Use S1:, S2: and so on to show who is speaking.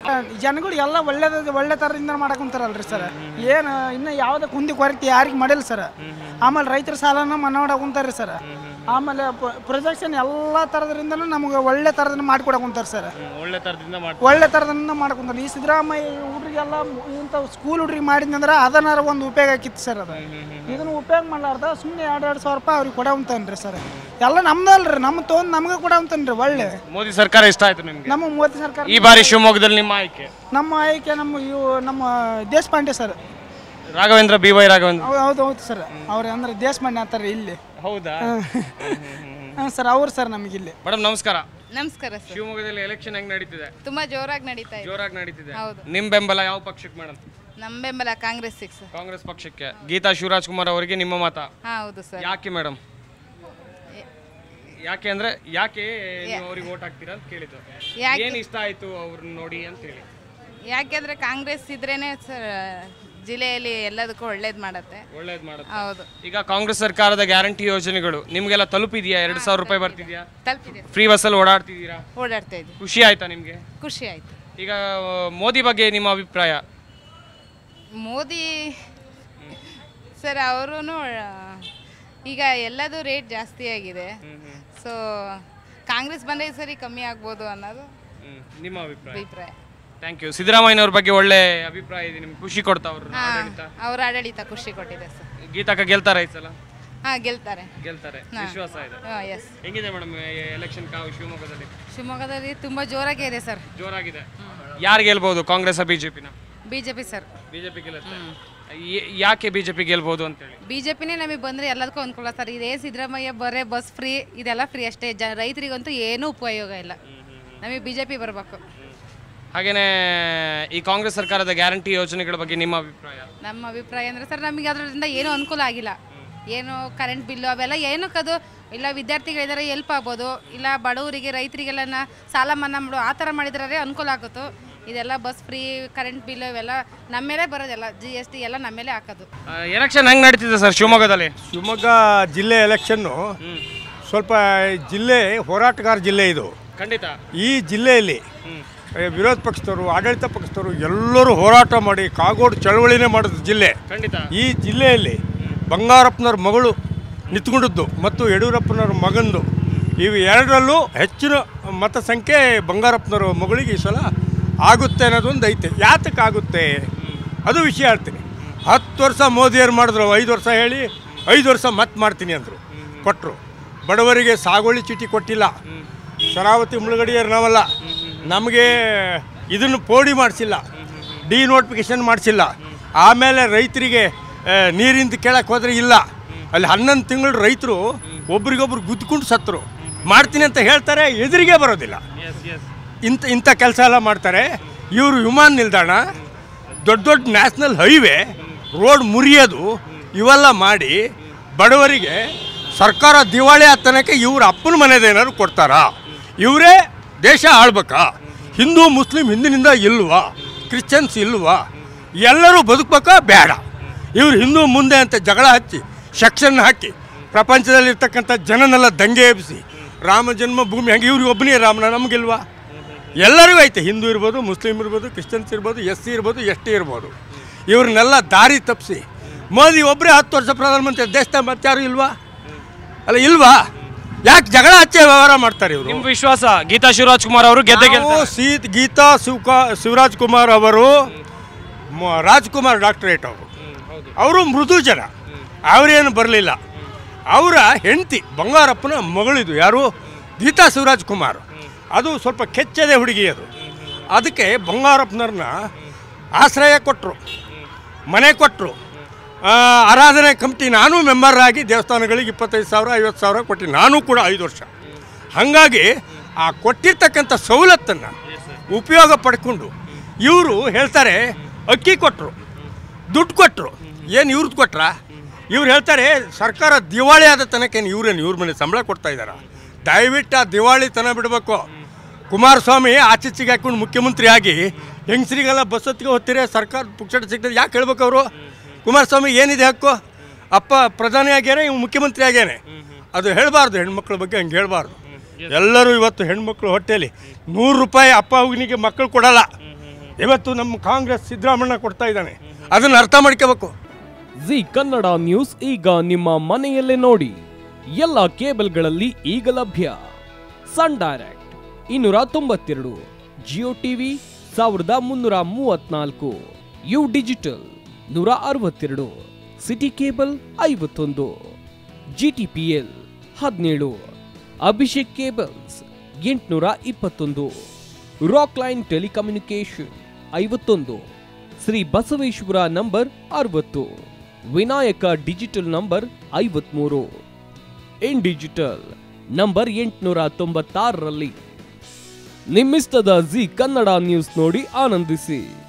S1: ಜನಗಳು ಎಲ್ಲ ಒಳ್ಳೇದ ಒಳ್ಳೆ ಥರದಿಂದ ಮಾಡಕೊಂತಾರಲ್ರಿ ಸರ್ ಏನು ಇನ್ನು ಯಾವುದೇ ಕುಂದಿ ಕೊರತೆ ಯಾರಿಗೆ ಮಾಡಿಲ್ಲ ಸರ್ ಆಮೇಲೆ ರೈತರ ಸಾಲನ ಮನ್ನಾ ಮಾಡಕೊಂತಾರ್ರಿ ಸರ್ ಆಮೇಲೆ ಪ್ರೊಜೆಕ್ಷನ್ ಎಲ್ಲ ಥರದ್ರಿಂದನೂ ನಮಗೆ ಒಳ್ಳೆ ಥರದಿಂದ ಮಾಡಿಕೊಡಕೊಂತಾರೆ ಸರ್
S2: ಒಳ್ಳೆ ಥರದಿಂದ ಮಾಡಿ
S1: ಒಳ್ಳೆ ಥರದಿಂದ ಮಾಡ್ಕೊಂತಾರೆ ಈ ಸಿದ್ದರಾಮಯ್ಯ ಹುಡ್ರಿಗೆಲ್ಲ ಇಂಥ ಸ್ಕೂಲ್ ಹುಡ್ರಿಗೆ ಮಾಡಿದ್ನಂದ್ರೆ ಅದನ್ನಾರ ಒಂದು ಉಪಯೋಗ ಆಕಿತ್ತು ಸರ್ ಅದು ಇದನ್ನು ಉಪಯೋಗ ಮಾಡ್ಲಾರ್ದ ಸುಮ್ಮನೆ ಎರಡು ಎರಡು ಸಾವಿರ ರೂಪಾಯಿ ಅವ್ರಿಗೆ ಕೊಡವಂತಾನ್ರಿ ಸರ್ ಎಲ್ಲ ನಮ್ದಲ್ರಿ ನಮ್ಮ ತೊಗೊಂಡು ನಮಗೆ ಕೊಡವಂತಾನ್ರಿ ಒಳ್ಳೆ
S2: ಮೋದಿ ಸರ್ಕಾರ ಇಷ್ಟ ಆಯ್ತು ನಿಮ್ಗೆ
S1: ನಮ್ಮ ಮೋದಿ ಸರ್ಕಾರ
S2: ಈ ಬಾರಿ ಶಿವಮೊಗ್ಗದಲ್ಲಿ ನಿಮ್ಮ ಆಯ್ಕೆ
S1: ನಮ್ಮ ಆಯ್ಕೆ ನಮ್ಮ ಇವು ನಮ್ಮ Deshpande sir
S2: Raghavendra B Y Raghavendra
S1: ಹೌದು ಹೌದು ಹೌದು ಸರ್ ಅವ್ರು ಅಂದ್ರೆ ದೇಶಪಾಂಡೆ ಅಂತಾರೆ ಇಲ್ಲಿ
S2: ಹೌದಾ
S1: ಹಾಂ ಸರ್ ಅವ್ರು ಸರ್ ನಮಗಿಲ್ಲಿ
S2: ಮೇಡಮ್ ನಮಸ್ಕಾರ
S3: ನಮಸ್ಕಾರ ಸರ್
S2: ಶಿವಮೊಗ್ಗದಲ್ಲಿ ಎಲೆಕ್ಷನ್ ಹೆಂಗ್ ನಡೀತಿದೆ
S3: ತುಂಬಾ ಜೋರಾಗಿ ನಡೀತಾ ಇದೆ
S2: ಜೋರಾಗಿ ನಡೀತಿದೆ
S3: ಹೌದು.
S2: ನಿಮ್ ಬೆಂಬಲ ಯಾವ ಪಕ್ಷಕ್ಕೆ ಮೇಡಮ್
S3: ನಮ್ಮ ಬೆಂಬಲ ಕಾಂಗ್ರೆಸ್ ಸಿಕ್ಸ್
S2: ಕಾಂಗ್ರೆಸ್ ಪಕ್ಷಕ್ಕೆ ಗೀತಾ ಶಿವರಾಜ್ ಕುಮಾರ್ ಅವರಿಗೆ ನಿಮ್ಮ ಮತ
S3: ಹಾ ಹೌದು ಸರ್
S2: ಯಾಕೆ ಮೇಡಮ್ ಯಾಕೆ ಅಂದ್ರೆ ಯಾಕೆ ನೀವು ಅವ್ರಿಗೆ ಓಟ್ ಹಾಕ್ತೀರಾ ಅಂತ ಕೇಳಿದ್ದು
S3: ಯಾಕೆ?
S2: ಏನ್ ಇಷ್ಟ ಆಯ್ತು ಅವ್ರನ್ನ ನೋಡಿ ಅಂತ ಹೇಳಿ
S3: ಯಾಕೆಂದ್ರೆ ಕಾಂಗ್ರೆಸ್ ಇದ್ರೇನೆ ಸರ್ ಜಿಲ್ಲೆಯಲ್ಲಿ ಎಲ್ಲದಕ್ಕೂ ಒಳ್ಳೇದು ಮಾಡತ್ತೆ
S2: ಒಳ್ಳೇದ್ ಮಾಡುತ್ತೆ
S3: ಹೌದು
S2: ಈಗ ಕಾಂಗ್ರೆಸ್ ಸರ್ಕಾರದ ಗ್ಯಾರಂಟಿ ಯೋಜನೆಗಳು ನಿಮ್ಗೆಲ್ಲ ತಲುಪಿದ್ಯಾ ಎರಡ್ ಸಾವಿರ ರೂಪಾಯಿ ಬರ್ತಿದ್ಯಾ
S3: ತಲುಪಿದೆ
S2: ಫ್ರೀ ಬಸ್ಸಲ್ಲಿ ಓಡಾಡ್ತಿದ್ದೀರಾ
S3: ಓಡಾಡ್ತಾ ಇದ್ವಿ
S2: ಖುಷಿ ಆಯ್ತಾ ನಿಮ್ಗೆ
S3: ಖುಷಿ ಆಯ್ತು
S2: ಈಗ ಆ, ಮೋದಿ ಬಗ್ಗೆ ನಿಮ್ಮ ಅಭಿಪ್ರಾಯ
S3: ಮೋದಿ ಸರ್ ಅವರು ಈಗ ಎಲ್ಲದೂ ರೇಟ್ ಜಾಸ್ತಿ ಆಗಿದೆ ಸೊ ಕಾಂಗ್ರೆಸ್ ಬಂದರೆ ಈ ಸರಿ ಕಮ್ಮಿ ಆಗ್ಬೋದು ಅನ್ನೋದು
S2: ಹ್ಮ್. ನಿಮ್ಮ ಅಭಿಪ್ರಾಯ
S3: ಅಭಿಪ್ರಾಯ
S2: ಥ್ಯಾಂಕ್ ಯು ಸಿದ್ದರಾಮಯ್ಯನವ್ರ ಬಗ್ಗೆ ಒಳ್ಳೆ ಅಭಿಪ್ರಾಯ ಇದೆ ನಿಮ್ಗೆ ಖುಷಿ ಕೊಡ್ತಾ ಅವ್ರ
S3: ಹಾ
S2: ಆಡಳಿತ
S3: ಅವ್ರ ಆಡಳಿತ ಖುಷಿ ಕೊಟ್ಟಿದೆ ಸರ್
S2: ಗೀತಾಕ ಗೆಲ್ತಾರ ಈ ಸಲ
S3: ಹಾ ಗೆಲ್ತಾರೆ
S2: ಗೆಲ್ತಾರೆ
S3: ಹಾ.
S2: ವಿಶ್ವಾಸ ಇದೆ
S3: ಹಾಂ ಎಸ್
S2: ಹೆಂಗಿದೆ ಮೇಡಮ್ ಎಲೆಕ್ಷನ್ ಕಾವು ಶಿವಮೊಗ್ಗದಲ್ಲಿ
S3: ಶಿವಮೊಗ್ಗದಲ್ಲಿ ತುಂಬ ಜೋರಾಗೇ ಇದೆ ಸರ್
S2: ಜೋರಾಗಿದೆ ಯಾರು ಗೆಲ್ಬಹುದು ಕಾಂಗ್ರೆಸ್ ಬಿಜೆಪಿನ
S3: B J P sir
S2: BJP ಗೆಲ್ಲುತ್ತೆ ಯಾ- ಯಾಕೆ ಬಿಜೆಪಿ ಗೆಲ್ಬಹುದು ಅಂತೇಳಿ
S3: ಬಿ ಜೆ ಪಿನೇ ನಮಗೆ ಬಂದರೆ ಎಲ್ಲದಕ್ಕೂ ಅನುಕೂಲ ಸರ್ ಇದೇ ಸಿದ್ದರಾಮಯ್ಯ ಬರೇ ಬಸ್ ಫ್ರೀ ಇದೆಲ್ಲ ಫ್ರೀ ಅಷ್ಟೇ ಜ ರೈತರಿಗಂತೂ ಏನೂ ಉಪಯೋಗ ಇಲ್ಲ ನಮಗೆ ಬಿ ಜೆ ಪಿ ಬರಬೇಕು
S2: ಹಾಗೇನೆ ಈ ಕಾಂಗ್ರೆಸ್ ಸರ್ಕಾರದ ಗ್ಯಾರಂಟಿ ಯೋಜನೆಗಳ ಬಗ್ಗೆ ನಿಮ್ಮ ಅಭಿಪ್ರಾಯ
S3: ನಮ್ಮ ಅಭಿಪ್ರಾಯ ಅಂದರೆ ಸರ್ ನಮಗೆ ಅದರಿಂದ ಏನೂ ಅನುಕೂಲ ಆಗಿಲ್ಲ ಏನು ಕರೆಂಟ್ ಬಿಲ್ಲು ಅವೆಲ್ಲ ಏನಕ್ಕದು ಇಲ್ಲ ವಿದ್ಯಾರ್ಥಿಗಳಿದ್ದಾರೆ ಎಲ್ಪ್ ಆಗ್ಬೋದು ಇಲ್ಲ ಬಡವರಿಗೆ ರೈತರಿಗೆಲ್ಲ ಸಾಲ ಮನ್ನಾ ಮಾಡು ಆ ಥರ ಮಾಡಿದ್ರೆ ಅನುಕೂಲ ಆಗುತ್ತೋ ಇದೆಲ್ಲ ಬಸ್ ಫ್ರೀ ಕರೆಂಟ್ ಬಿಲ್ ಇವೆಲ್ಲ ನಮ್ಮ ಮೇಲೆ ಬರೋದೆಲ್ಲ ಜಿ ಎಸ್ ಟಿ ಎಲ್ಲ ನಮ್ಮ ಮೇಲೆ ಹಾಕೋದು
S2: ಎಲೆಕ್ಷನ್ ಹೆಂಗ್ ನಡೀತಿದೆ ಸರ್ ಶಿವಮೊಗ್ಗದಲ್ಲಿ
S4: ಶಿವಮೊಗ್ಗ ಜಿಲ್ಲೆ ಎಲೆಕ್ಷನ್ನು ಸ್ವಲ್ಪ ಜಿಲ್ಲೆ ಹೋರಾಟಗಾರ ಜಿಲ್ಲೆ ಇದು
S2: ಖಂಡಿತ
S4: ಈ ಜಿಲ್ಲೆಯಲ್ಲಿ ಏ, ವಿರೋಧ ಪಕ್ಷದವರು ಆಡಳಿತ ಪಕ್ಷದವರು ಎಲ್ಲರೂ ಹೋರಾಟ ಮಾಡಿ ಕಾಗೋಡು ಚಳವಳಿನೇ ಮಾಡಿದ ಜಿಲ್ಲೆ
S2: ಖಂಡಿತ
S4: ಈ ಜಿಲ್ಲೆಯಲ್ಲಿ ಬಂಗಾರಪ್ಪನವ್ರ ಮಗಳು ನಿಂತ್ಕೊಂಡಿದ್ದು ಮತ್ತು ಯಡಿಯೂರಪ್ಪನವ್ರ ಮಗಂದು ಇವು ಎರಡರಲ್ಲೂ ಹೆಚ್ಚಿನ ಮತ ಸಂಖ್ಯೆ ಬಂಗಾರಪ್ಪನವ್ರ ಮಗಳಿಗೆ ಈ ಸಲ ಆಗುತ್ತೆ ಅನ್ನೋದೊಂದು ಐತೆ ಯಾತಕ್ಕೆ ಆಗುತ್ತೆ ಅದು ವಿಷಯ ಹೇಳ್ತೀನಿ ಹತ್ತು ವರ್ಷ ಮೋದಿಯವ್ರು ಮಾಡಿದ್ರು ಐದು ವರ್ಷ ಹೇಳಿ ಐದು ವರ್ಷ ಮತ್ತೆ ಮಾಡ್ತೀನಿ ಅಂದರು ಕೊಟ್ಟರು ಬಡವರಿಗೆ ಸಾಗುವಳಿ ಚೀಟಿ ಕೊಟ್ಟಿಲ್ಲ ಶರಾವತಿ ಮುಳುಗಡೆಯರು ನಾವಲ್ಲ ನಮಗೆ ಇದನ್ನು ಪೋಡಿ ಮಾಡಿಸಿಲ್ಲ ಡಿ ನೋಟಿಫಿಕೇಶನ್ ಮಾಡಿಸಿಲ್ಲ ಆಮೇಲೆ ರೈತರಿಗೆ ಆ, ನೀರಿಂದ ಕೇಳಕ್ಕೆ ಹೋದ್ರೆ ಇಲ್ಲ ಅಲ್ಲಿ ಹನ್ನೊಂದು ತಿಂಗಳು ರೈತರು ಒಬ್ರಿಗೊಬ್ರು ಗುದ್ದುಕೊಂಡು ಸತ್ತರು ಮಾಡ್ತೀನಿ ಅಂತ ಹೇಳ್ತಾರೆ ಎದುರಿಗೆ ಬರೋದಿಲ್ಲ ಇಂಥ ಇಂಥ ಕೆಲಸ ಎಲ್ಲ ಮಾಡ್ತಾರೆ ಇವರು ವಿಮಾನ ನಿಲ್ದಾಣ ದೊಡ್ಡ ದೊಡ್ಡ ನ್ಯಾಷನಲ್ ಹೈವೇ ರೋಡ್ ಮುರಿಯೋದು ಇವೆಲ್ಲ ಮಾಡಿ ಬಡವರಿಗೆ ಸರ್ಕಾರ ದಿವಾಳಿ ಆತನಕ್ಕೆ ಇವ್ರ ಅಪ್ಪನ ಮನೆದೇನಾದ್ರು ಕೊಡ್ತಾರಾ ಇವರೇ ದೇಶ ಆಳ್ಬೇಕಾ ಹಿಂದೂ ಮುಸ್ಲಿಂ ಹಿಂದಿನಿಂದ ಇಲ್ವಾ ಕ್ರಿಶ್ಚಿಯನ್ಸ್ ಇಲ್ವಾ ಎಲ್ಲರೂ ಬದುಕಬೇಕಾ ಬೇಡ ಇವ್ರು ಹಿಂದೂ ಮುಂದೆ ಅಂತ ಜಗಳ ಹಚ್ಚಿ ಸೆಕ್ಷನ್ ಹಾಕಿ ಪ್ರಪಂಚದಲ್ಲಿರ್ತಕ್ಕಂಥ ಜನನೆಲ್ಲ ದಂಗೆ ಎಬ್ಬಿಸಿ ರಾಮ ಜನ್ಮ ಭೂಮಿ ಹಂಗೆ ಇವ್ರಿಗೆ ಒಬ್ಬನೇ ರಾಮನ ನಮಗಿಲ್ವಾ ಎಲ್ಲರಿಗೂ ಐತೆ ಹಿಂದೂ ಇರ್ಬೋದು ಮುಸ್ಲಿಂ ಇರ್ಬೋದು ಕ್ರಿಶ್ಚಿಯನ್ಸ್ ಇರ್ಬೋದು ಎಸ್ ಸಿ ಇರ್ಬೋದು ಎಸ್ ಟಿ ಇರ್ಬೋದು ಇವ್ರನ್ನೆಲ್ಲ ದಾರಿ ತಪ್ಪಿಸಿ ಮೋದಿ ಒಬ್ಬರೇ ಹತ್ತು ವರ್ಷ ಪ್ರಧಾನಮಂತ್ರಿ ದೇಶದ ಮತ್ತಾರು ಇಲ್ವಾ ಅಲ್ಲ ಇಲ್ವಾ ಯಾಕೆ ಜಗಳ ಹಚ್ಚೆ ವ್ಯವಹಾರ ಮಾಡ್ತಾರೆ ಇವರು
S2: ನಿಮ್ ವಿಶ್ವಾಸ ಗೀತಾ ಶಿವರಾಜ್ ಕುಮಾರ್ ಅವರು ಗೆದ್ದೆ ಗೆಲ್ತಾರೆ
S4: ಸೀತ್ ಗೀತಾ ಶಿವಕಾ ಶಿವರಾಜ್ ಕುಮಾರ್ ಅವರು ಮ- ರಾಜ್ಕುಮಾರ್ ಡಾಕ್ಟರೇಟ್ ಅವರು ಅವರು ಮೃದು ಜನ ಅವರೇನು ಬರಲಿಲ್ಲ ಅವರ ಹೆಂಡತಿ ಬಂಗಾರಪ್ಪನ ಮಗಳಿದು ಯಾರು ಗೀತಾ ಶಿವರಾಜ್ ಕುಮಾರ್ ಅದು ಸ್ವಲ್ಪ ಕೆಚ್ಚದೆ ಹುಡುಗಿ ಅದು ಅದಕ್ಕೆ ಬಂಗಾರಪ್ಪನವ್ರನ್ನ ಆಶ್ರಯ ಕೊಟ್ಟರು ಮನೆ ಕೊಟ್ಟರು ಆರಾಧನೆ ಕಮಿಟಿ ನಾನು ಮೆಂಬರ್ ಆಗಿ ದೇವಸ್ಥಾನಗಳಿಗೆ ಇಪ್ಪತ್ತೈದು ಸಾವಿರ ಐವತ್ತು ಸಾವಿರ ಕೊಟ್ಟು ನಾನು ಕೂಡ ಐದು ವರ್ಷ ಹಾಗಾಗಿ ಆ ಕೊಟ್ಟಿರ್ತಕ್ಕಂಥ ಸವಲತ್ತನ್ನು ಉಪಯೋಗ ಪಡ್ಕೊಂಡು ಇವರು ಹೇಳ್ತಾರೆ ಅಕ್ಕಿ ಕೊಟ್ಟರು ದುಡ್ಡು ಕೊಟ್ಟರು ಏನು ಇವ್ರದ್ದು ಕೊಟ್ರ ಇವ್ರು ಹೇಳ್ತಾರೆ ಸರ್ಕಾರ ದಿವಾಳಿ ಆದ ತನಕೇನು ಇವ್ರೇನು ಇವ್ರ ಮನೆ ಸಂಬಳ ಕೊಡ್ತಾ ಇದ್ದಾರ ದಯವಿಟ್ಟು ಆ ದಿವಾಳಿ ತನ ಬಿಡಬೇಕು ಕುಮಾರಸ್ವಾಮಿ ಆಚೀಚೆಗೆ ಹಾಕೊಂಡು ಮುಖ್ಯಮಂತ್ರಿ ಆಗಿ ಹೆಂಗಸರಿಗೆಲ್ಲ ಬಸ್ ಹೊತ್ತಿಗೆ ಹೋಗ್ತೀರಿ ಸರ್ಕಾರ ಪುಕ್ಷಟ ಸಿಗ್ತದೆ ಯಾಕೆ ಹೇಳ್ಬೇಕು ಅವರು ಕುಮಾರಸ್ವಾಮಿ ಏನಿದೆ ಹಕ್ಕು ಅಪ್ಪ ಪ್ರಧಾನಿ ಆಗ್ಯಾನೆ ಇವ್ ಮುಖ್ಯಮಂತ್ರಿ ಆಗ್ಯಾನೆ ಅದು ಹೇಳಬಾರ್ದು ಹೆಣ್ಮಕ್ಳ ಬಗ್ಗೆ ಹಂಗೆ ಹೇಳಬಾರ್ದು ಎಲ್ಲರೂ ಇವತ್ತು ಹೆಣ್ಮಕ್ಳು ಹೊಟ್ಟೆಯಲ್ಲಿ ನೂರು ರೂಪಾಯಿ ಅಪ್ಪ ಅವನಿಗೆ ಮಕ್ಕಳು ಕೊಡಲ್ಲ ಇವತ್ತು ನಮ್ಮ ಕಾಂಗ್ರೆಸ್ ಸಿದ್ದರಾಮಣ್ಣ ಕೊಡ್ತಾ ಇದ್ದಾನೆ ಅದನ್ನು ಅರ್ಥ ಮಾಡ್ಕೋಬೇಕು
S5: ಜಿ ಕನ್ನಡ ನ್ಯೂಸ್ ಈಗ ನಿಮ್ಮ ಮನೆಯಲ್ಲೇ ನೋಡಿ ಎಲ್ಲ ಕೇಬಲ್ಗಳಲ್ಲಿ ಈಗ ಲಭ್ಯ ಸನ್ ಡೈರೆಕ್ಟ್ ಇನ್ನೂರ ತೊಂಬತ್ತೆರಡು ಜಿಯೋ ಟಿವಿ ಸಾವಿರದ ಮುನ್ನೂರ ಮೂವತ್ನಾಲ್ಕು ಯು ಡಿಜಿಟಲ್ ನೂರ ಅರವತ್ತೆರಡು ಸಿಟಿ ಕೇಬಲ್ ಐವತ್ತೊಂದು ಜಿಟಿಪಿಎಲ್ ಹದಿನೇಳು ಅಭಿಷೇಕ್ ಕೇಬಲ್ಸ್ ಎಂಟುನೂರ ಇಪ್ಪತ್ತೊಂದು ರಾಕ್ ಲೈನ್ ಟೆಲಿಕಮ್ಯುನಿಕೇಶನ್ ಐವತ್ತೊಂದು ಶ್ರೀ ಬಸವೇಶ್ವರ ನಂಬರ್ ಅರವತ್ತು ವಿನಾಯಕ ಡಿಜಿಟಲ್ ನಂಬರ್ ಐವತ್ಮೂರು ಇನ್ ಡಿಜಿಟಲ್ ನಂಬರ್ ಎಂಟುನೂರ ತೊಂಬತ್ತಾರರಲ್ಲಿ ನಿಮ್ಮಿಸ್ತದ ಜಿ ಕನ್ನಡ ನ್ಯೂಸ್ ನೋಡಿ ಆನಂದಿಸಿ